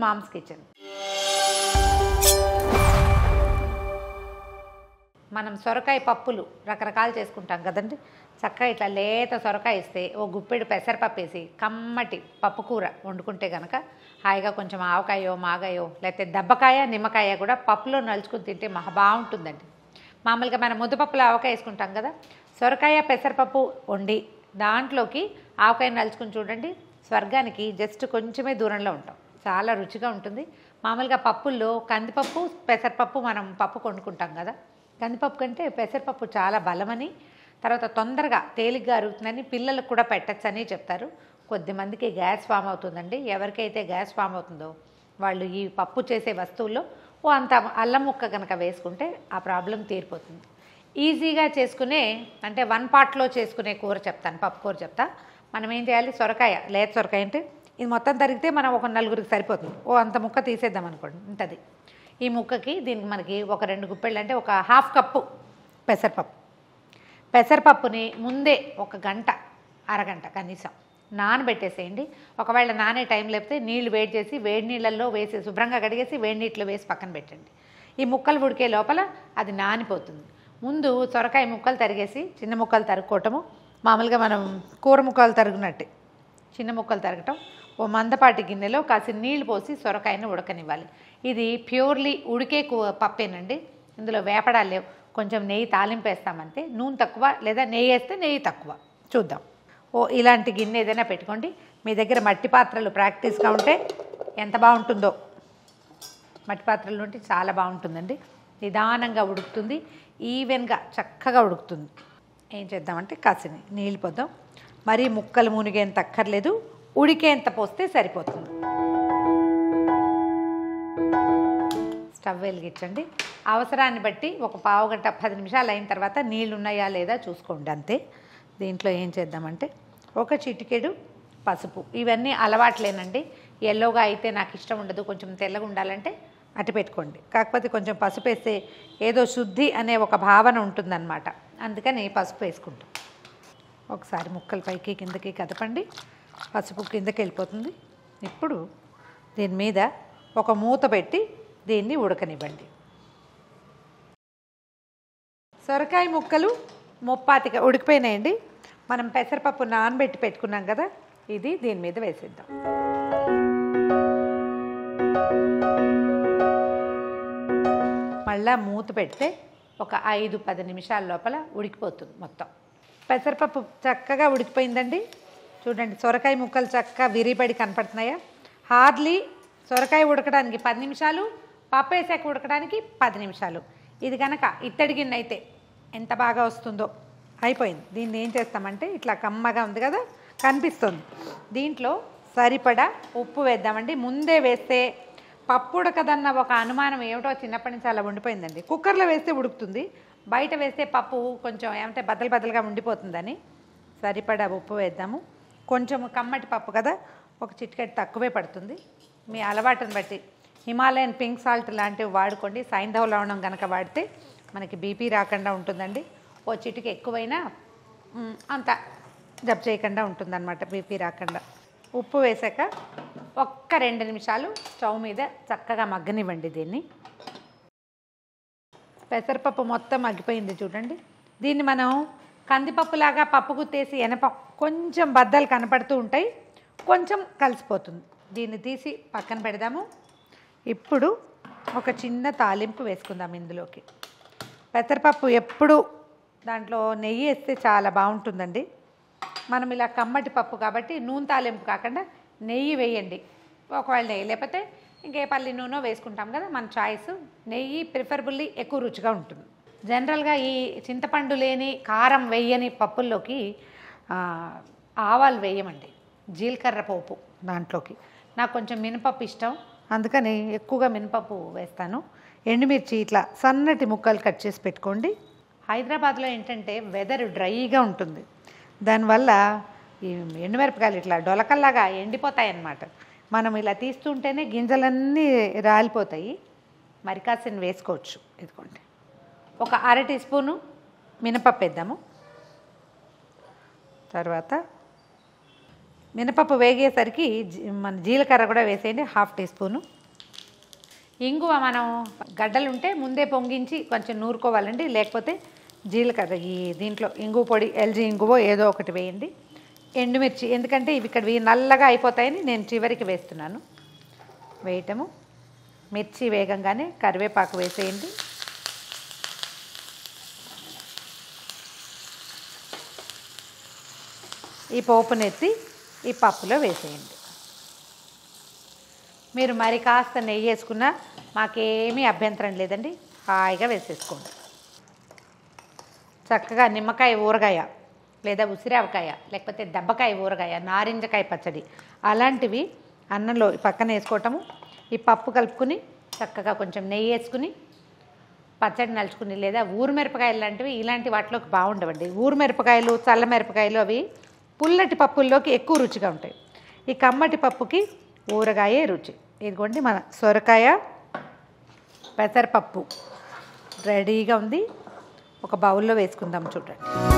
moms kitchen మనం సొరకాయ పప్పులు రకరకాలు చేసుకుంటాం కదండి చక్కగా ఇట్లా లేత సొరకాయ ఇస్తే ఓ గుప్పెడు పెసరపప్పు వేసి కమ్మటి పప్పు కూర వండుకుంటే కనుక హాయిగా కొంచెం ఆవకాయో మాగాయో లేకపోతే దెబ్బకాయ నిమ్మకాయ కూడా పప్పులో నలుచుకుని తింటే మహా బాగుంటుందండి మామూలుగా మనం ముద్దపప్పులో ఆవకాయ వేసుకుంటాం కదా సొరకాయ పెసరపప్పు వండి దాంట్లోకి ఆవకాయ నలుచుకుని చూడండి స్వర్గానికి జస్ట్ కొంచెమే దూరంలో ఉంటాం చాలా రుచిగా ఉంటుంది మామూలుగా పప్పుల్లో కందిపప్పు పెసరపప్పు మనం పప్పు కొనుక్కుంటాం కదా కందిపప్పు కంటే పెసరపప్పు చాలా బలమని తర్వాత తొందరగా తేలిగ్గా అరుగుతుందని పిల్లలకు కూడా పెట్టచ్చని చెప్తారు కొద్దిమందికి గ్యాస్ ఫామ్ అవుతుందండి ఎవరికైతే గ్యాస్ ఫామ్ అవుతుందో వాళ్ళు ఈ పప్పు చేసే వస్తువుల్లో ఓ అంత అల్లం ముక్క కనుక వేసుకుంటే ఆ ప్రాబ్లం తీరిపోతుంది ఈజీగా చేసుకునే అంటే వన్ పార్ట్లో చేసుకునే కూర చెప్తాను పప్పు కూర చెప్తా మనం ఏం చేయాలి సొరకాయ లేత సొరకాయ అంటే ఇది మొత్తం తరిగితే మనం ఒక నలుగురికి సరిపోతుంది ఓ అంత ముక్క తీసేద్దాం అనుకోండి ఇంతది ఈ ముక్కకి దీనికి మనకి ఒక రెండు గుప్పెళ్ళు అంటే ఒక హాఫ్ కప్పు పెసరపప్పు పెసరపప్పుని ముందే ఒక గంట అరగంట కనీసం నానబెట్టేసేయండి ఒకవేళ నానే టైం లేకపోతే నీళ్లు వేడి చేసి వేడి నీళ్ళల్లో వేసి శుభ్రంగా కడిగేసి వేడి నీటిలో వేసి పక్కన పెట్టండి ఈ ముక్కలు ఉడికే లోపల అది నానిపోతుంది ముందు సొరకాయ ముక్కలు తరిగేసి చిన్న ముక్కలు తరుక్కోవటము మామూలుగా మనం కూర ముక్కలు తరిగినట్టే చిన్న ముక్కలు తరగటం ఓ మందపాటి గిన్నెలో కాసి నీళ్లు పోసి సొరకాయను ఉడకనివ్వాలి ఇది ప్యూర్లీ ఉడికే కూ- పప్పేనండి ఇందులో వేపడాలు లేవు కొంచెం నెయ్యి తాలింపు వేస్తామంతే నూనె తక్కువ లేదా నెయ్యి వేస్తే నెయ్యి తక్కువ చూద్దాం ఓ ఇలాంటి గిన్నె ఏదైనా పెట్టుకోండి మీ దగ్గర మట్టి పాత్రలు ప్రాక్టీస్గా ఉంటే ఎంత బాగుంటుందో మట్టి పాత్రలు ఉంటే చాలా బాగుంటుందండి నిదానంగా ఉడుకుతుంది ఈవెన్గా చక్కగా ఉడుకుతుంది ఏం చేద్దామంటే కాసిని నీళ్ళు పోద్దాం మరీ ముక్కలు మునిగేంత అక్కర్లేదు ఉడికేంత పోస్తే సరిపోతుంది స్టవ్ వెలిగించండి అవసరాన్ని బట్టి ఒక పావు గంట పది నిమిషాలు అయిన తర్వాత నీళ్ళు ఉన్నాయా లేదా చూసుకోండి అంతే దీంట్లో ఏం చేద్దామంటే ఒక చిటికెడు పసుపు ఇవన్నీ అలవాట్లేనండి ఎల్లోగా అయితే నాకు ఇష్టం ఉండదు కొంచెం తెల్లగా ఉండాలంటే అటు పెట్టుకోండి కాకపోతే కొంచెం పసుపు వేస్తే ఏదో శుద్ధి అనే ఒక భావన ఉంటుందన్నమాట అందుకని పసుపు వేసుకుంటాం ఒకసారి ముక్కలు పైకి కిందకి కదపండి పసుపు కిందకి వెళ్ళిపోతుంది ఇప్పుడు దీని మీద ఒక మూత పెట్టి దీన్ని ఉడకనివ్వండి సొరకాయ ముక్కలు ముప్పాతిగా ఉడికిపోయినాయండి మనం పెసరపప్పు నానబెట్టి పెట్టుకున్నాం కదా ఇది దీని మీద వేసేద్దాం మళ్ళా మూత పెడితే ఒక ఐదు పది నిమిషాల లోపల ఉడికిపోతుంది మొత్తం పెసరపప్పు చక్కగా ఉడికిపోయిందండి చూడండి సొరకాయ ముక్కలు చక్కగా విరిపడి కనపడుతున్నాయా హార్డ్లీ సొరకాయ ఉడకడానికి పది నిమిషాలు పప్పు వేసాక ఉడకడానికి పది నిమిషాలు ఇది కనుక ఇత్తడి గిన్నె అయితే ఎంత బాగా వస్తుందో అయిపోయింది దీన్ని ఏం చేస్తామంటే ఇట్లా కమ్మగా ఉంది కదా కనిపిస్తుంది దీంట్లో సరిపడా ఉప్పు వేద్దామండి ముందే వేస్తే పప్పు ఉడకదన్న ఒక అనుమానం ఏమిటో చిన్నప్పటి నుంచి అలా ఉండిపోయిందండి కుక్కర్లో వేస్తే ఉడుకుతుంది బయట వేస్తే పప్పు కొంచెం ఏమంటే బద్దలు బద్దలుగా ఉండిపోతుందని సరిపడా ఉప్పు వేద్దాము కొంచెం కమ్మటి పప్పు కదా ఒక చిటికెట్ తక్కువే పడుతుంది మీ అలవాటుని బట్టి హిమాలయన్ పింక్ సాల్ట్ లాంటివి వాడుకోండి సైంధవ లవణం కనుక వాడితే మనకి బీపీ రాకుండా ఉంటుందండి ఓ చిటికి ఎక్కువైనా మ్, అంత జబ్ చేయకుండా ఉంటుందన్నమాట బీపీ రాకుండా ఉప్పు వేసాక ఒక్క రెండు నిమిషాలు స్టవ్ మీద చక్కగా మగ్గనివ్వండి దీన్ని పెసరపప్పు మొత్తం మగ్గిపోయింది చూడండి దీన్ని మనం కందిపప్పులాగా పప్పు గుత్తేసి ఎనప కొంచెం బద్దలు కనపడుతూ ఉంటాయి కొంచెం కలిసిపోతుంది దీన్ని తీసి పక్కన పెడదాము ఇప్పుడు ఒక చిన్న తాలింపు వేసుకుందాం ఇందులోకి పెసరపప్పు ఎప్పుడు దాంట్లో నెయ్యి వేస్తే చాలా బాగుంటుందండి మనం ఇలా కమ్మటి పప్పు కాబట్టి నూనె తాలింపు కాకుండా నెయ్యి వేయండి ఒకవేళ నెయ్యి లేకపోతే ఇంకే పల్లి నూనె వేసుకుంటాం కదా మన చాయిస్ నెయ్యి ప్రిఫరబుల్లీ ఎక్కువ రుచిగా ఉంటుంది జనరల్గా ఈ చింతపండు లేని కారం వేయని పప్పుల్లోకి ఆ, ఆవాలు వేయమండి జీలకర్ర పోపు దాంట్లోకి నాకు కొంచెం మినపప్పు ఇష్టం అందుకని ఎక్కువగా మినపప్పు వేస్తాను ఎండుమిర్చి ఇట్లా సన్నటి ముక్కలు కట్ చేసి పెట్టుకోండి హైదరాబాద్లో ఏంటంటే వెదర్ డ్రైగా ఉంటుంది దానివల్ల ఈ ఎండుమిరపకాయలు ఇట్లా డొలకల్లాగా ఎండిపోతాయి అన్నమాట మనం ఇలా తీస్తుంటేనే గింజలన్నీ రాలిపోతాయి మరి కాసిన వేసుకోవచ్చు ఇదిగోండి ఒక అర టీ స్పూను మినపప్పు వేద్దాము తర్వాత మినపప్పు వేగేసరికి జీ- మన జీలకర్ర కూడా వేసేయండి హాఫ్ టీ స్పూను ఇంగువ మనం గడ్డలు ఉంటే ముందే పొంగించి కొంచెం నూరుకోవాలండి లేకపోతే జీలకర్ర ఈ దీంట్లో ఇంగువ పొడి ఎల్జీ ఇంగువ ఏదో ఒకటి వేయండి ఎండుమిర్చి ఎందుకంటే ఇవి ఇక్కడ ఇవి నల్లగా అయిపోతాయని నేను చివరికి వేస్తున్నాను వేయటము మిర్చి వేగంగానే కరివేపాకు వేసేయండి ఈ పోపునెత్తి ఈ పప్పులో వేసేయండి మీరు మరి కాస్త నెయ్యి వేసుకున్నా మాకేమీ అభ్యంతరం లేదండి హాయిగా వేసేసుకోండి చక్కగా నిమ్మకాయ ఊరగాయ లేదా ఉసిరావకాయ లేకపోతే దెబ్బకాయ ఊరగాయ నారింజకాయ పచ్చడి అలాంటివి అన్నంలో పక్కన వేసుకోవటము ఈ పప్పు కలుపుకుని చక్కగా కొంచెం నెయ్యి వేసుకుని పచ్చడి నలుచుకుని లేదా ఊరు మిరపకాయలు లాంటివి ఇలాంటి వాటిలోకి బాగుండవండి ఊరు మిరపకాయలు చల్ల మిరపకాయలు అవి పుల్లటి పప్పుల్లోకి ఎక్కువ రుచిగా ఉంటాయి ఈ కమ్మటి పప్పుకి ఊరగాయే రుచి ఇదిగోండి మన సొరకాయ పెసరపప్పు రెడీగా ఉంది ఒక బౌల్లో వేసుకుందాం చూడండి